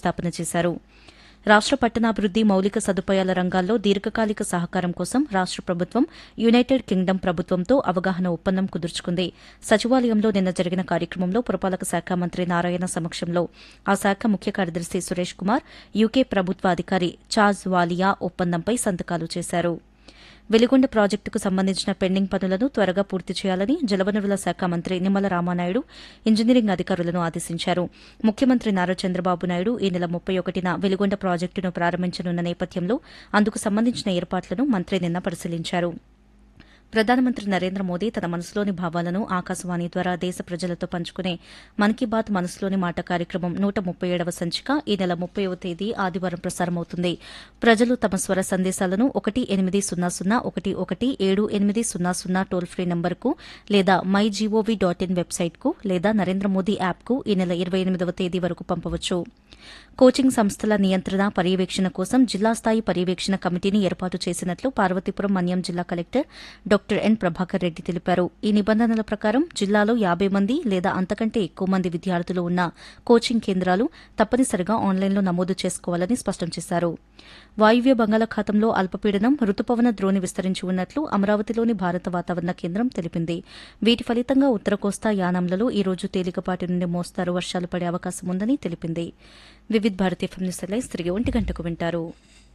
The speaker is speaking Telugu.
శంకుస్థాపన చేశారు రాష్ట పట్టణాభివృద్ది మౌలిక సదుపాయాల రంగాల్లో దీర్ఘకాలిక సహకారం కోసం రాష్ట ప్రభుత్వం యునైటెడ్ కింగ్డమ్ ప్రభుత్వంతో అవగాహన ఒప్పందం కుదుర్చుకుంది సచివాలయంలో నిన్న జరిగిన కార్యక్రమంలో పురపాలక శాఖ మంత్రి నారాయణ సమక్షంలో ఆ శాఖ ముఖ్య కార్యదర్శి సురేష్ కుమార్ యూకే ప్రభుత్వ అధికారి చాజ్ వాలియా ఒప్పందంపై సంతకాలు చేశారు వెలిగొండ ప్రాజెక్టుకు సంబంధించిన పెండింగ్ పనులను త్వరగా పూర్తి చేయాలని జలవనరుల శాఖ మంత్రి నిమ్మల రామానాయుడు ఇంజనీరింగ్ అధికారులను ఆదేశించారు ముఖ్యమంత్రి నారా చంద్రబాబు నాయుడు ఈ నెల ముప్పై ఒకటిన వెలిగొండ ప్రాజెక్టును ప్రారంభించనున్న నేపథ్యంలో అందుకు సంబంధించిన ఏర్పాట్లను మంత్రి నిన్న పరిశీలించారు ప్రధానమంత్రి నరేంద్ర మోదీ తన మనసులోని భావాలను ఆకాశవాణి ద్వారా దేశ ప్రజలతో పంచుకునే మన్ కీ బాత్ మనసులోని మాట కార్యక్రమం నూట ముప్పై ఏడవ సంచిక ఈ నెల ముప్పైవ తేదీ ఆదివారం ప్రసారమవుతుంది ప్రజలు తమ స్వర సందేశాలను ఒకటి ఎనిమిది సున్నా సున్నా ఒకటి ఒకటి ఏడు ఎనిమిది సున్నా సున్నా టోల్ ఫ్రీ నంబర్కు లేదా మై జీఓవీ డాట్ ఇన్ వెబ్సైట్కు లేదా నరేంద్ర మోదీ యాప్కు ఈ నెల ఇరవై ఎనిమిదవ తేదీ వరకు పంపవచ్చు కోచింగ్ సంస్థల నియంత్రణ పర్యవేక్షణ కోసం జిల్లా స్థాయి పర్యవేక్షణ కమిటీని ఏర్పాటు చేసినట్లు పార్వతీపురం మన్యం జిల్లా collector doctor N Prabhakar Reddy తెలిపారు ఈ నిబంధనల ప్రకారం జిల్లాలో యాబై మంది లేదా అంతకంటే ఎక్కువ మంది విద్యార్థులు ఉన్న కోచింగ్ కేంద్రాలు తప్పనిసరిగా ఆన్లైన్లో నమోదు చేసుకోవాలని స్పష్టం చేశారు వాయువ్య బంగాళాఖాతంలో అల్పపీడనం రుతుపవన ద్రోణి విస్తరించి ఉన్నట్లు అమరావతిలోని భారత వాతావరణ కేంద్రం తెలిపింది వీటి ఫలితంగా ఉత్తర కోస్తా యానాంలలో ఈ రోజు తేలికపాటి నుండి మోస్తారు వర్షాలు పడే అవకాశం ఉందని తెలిపింది Vividh Bharati FM news headlines తిరిగి ఒంటి గంటకు వింటారు